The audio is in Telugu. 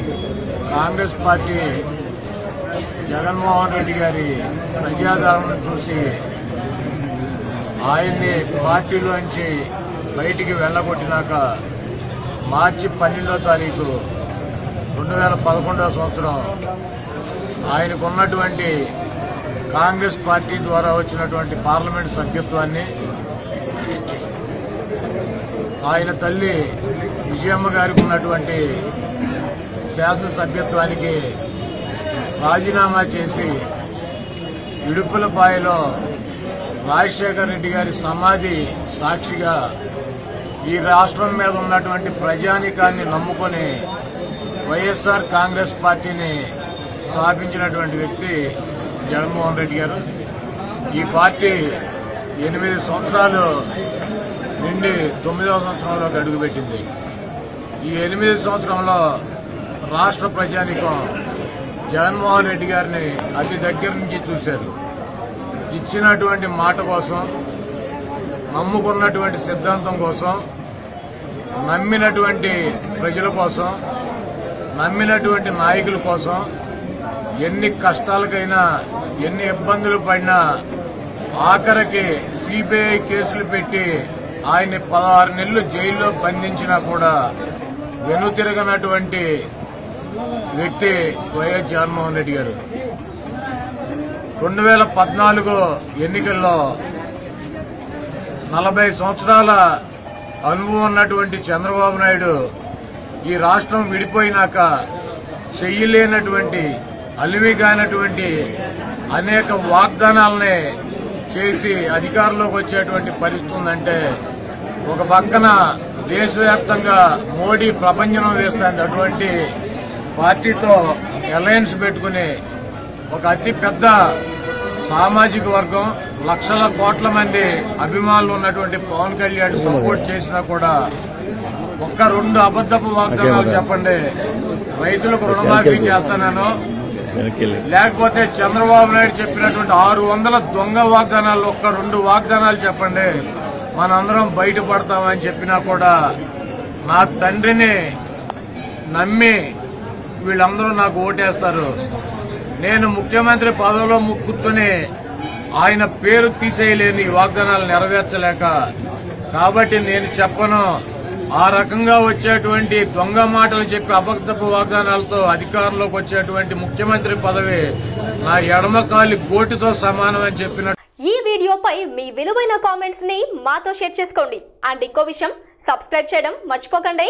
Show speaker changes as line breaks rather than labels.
కాంగ్రెస్ పార్టీ జగన్మోహన్ రెడ్డి గారి ప్రజాదరణ చూసి ఆయన్ని పార్టీలోంచి బయటికి వెళ్ళగొట్టినాక మార్చి పన్నెండో తారీఖు రెండు వేల పదకొండవ సంవత్సరం ఆయనకు ఉన్నటువంటి కాంగ్రెస్ పార్టీ ద్వారా వచ్చినటువంటి పార్లమెంట్ సభ్యత్వాన్ని ఆయన తల్లి విజయమ్మ గారికి ఉన్నటువంటి శాసనసభ్యత్వానికి రాజీనామా చేసి ఇడుపులపాయలో రాజశేఖర రెడ్డి గారి సమాధి సాక్షిగా ఈ రాష్ట్రం మీద ఉన్నటువంటి ప్రజానికాన్ని నమ్ముకొని వైఎస్ఆర్ కాంగ్రెస్ పార్టీని స్థాపించినటువంటి వ్యక్తి జగన్మోహన్ రెడ్డి గారు ఈ పార్టీ ఎనిమిది సంవత్సరాలు నుండి తొమ్మిదవ సంవత్సరంలోకి అడుగుపెట్టింది ఈ ఎనిమిది సంవత్సరంలో రాష్ట్ర ప్రజానికం జగన్మోహన్ రెడ్డి గారిని అతి దగ్గర నుంచి చూశారు ఇచ్చినటువంటి మాట కోసం నమ్ముకున్నటువంటి సిద్ధాంతం కోసం నమ్మినటువంటి ప్రజల కోసం నమ్మినటువంటి నాయకుల కోసం ఎన్ని కష్టాలకైనా ఎన్ని ఇబ్బందులు పడినా ఆఖరికి సిబిఐ కేసులు పెట్టి ఆయన్ని పదహారు నెలలు జైల్లో బంధించినా కూడా వెనుతిరగనటువంటి వ్యక్తి వైఎస్ జగన్మోహన్ రెడ్డి గారు రెండు వేల పద్నాలుగు ఎన్నికల్లో నలభై సంవత్సరాల అనుభవం ఉన్నటువంటి చంద్రబాబు నాయుడు ఈ రాష్ట్రం విడిపోయినాక చెయ్యలేనటువంటి అలివిగానటువంటి అనేక వాగ్దానాలనే చేసి అధికారంలోకి వచ్చేటువంటి పరిస్థితి ఉందంటే ఒక పక్కన దేశవ్యాప్తంగా మోడీ ప్రపంచం వేస్తుంది అటువంటి పార్టీతో అలయన్స్ పెట్టుకుని ఒక అతి పెద్ద సామాజిక వర్గం లక్షల కోట్ల మంది అభిమానులు ఉన్నటువంటి పవన్ కళ్యాణ్ సపోర్ట్ చేసినా కూడా ఒక్క రెండు అబద్దపు వాగ్దానాలు చెప్పండి రైతులకు రుణమాఫీ చేస్తానను లేకపోతే చంద్రబాబు నాయుడు చెప్పినటువంటి ఆరు వందల దొంగ వాగ్దానాలు ఒక్క రెండు వాగ్దానాలు చెప్పండి మనందరం బయటపడతామని చెప్పినా కూడా నా తండ్రిని నమ్మి వీళ్ళందరూ నాకు ఓటేస్తారు నేను ముఖ్యమంత్రి పదవిలో ము- కూర్చొని ఆయన పేరు తీసేయలేని ఈ వాగ్దానాలు నెరవేర్చలేక కాబట్టి నేను చెప్పను ఆ రకంగా వచ్చేటువంటి దొంగ మాటలు చెప్పి అబద్ధపు వాగ్దానాలతో అధికారంలోకి వచ్చేటువంటి ముఖ్యమంత్రి పదవి నా ఎడమకాలి గోటితో సమానం అని చెప్పిన
ఈ వీడియోపై మీ విలువైన కామెంట్స్ ని మాతో షేర్ చేసుకోండి అండ్ ఇంకో విషయం సబ్స్క్రైబ్ చేయడం మర్చిపోకండి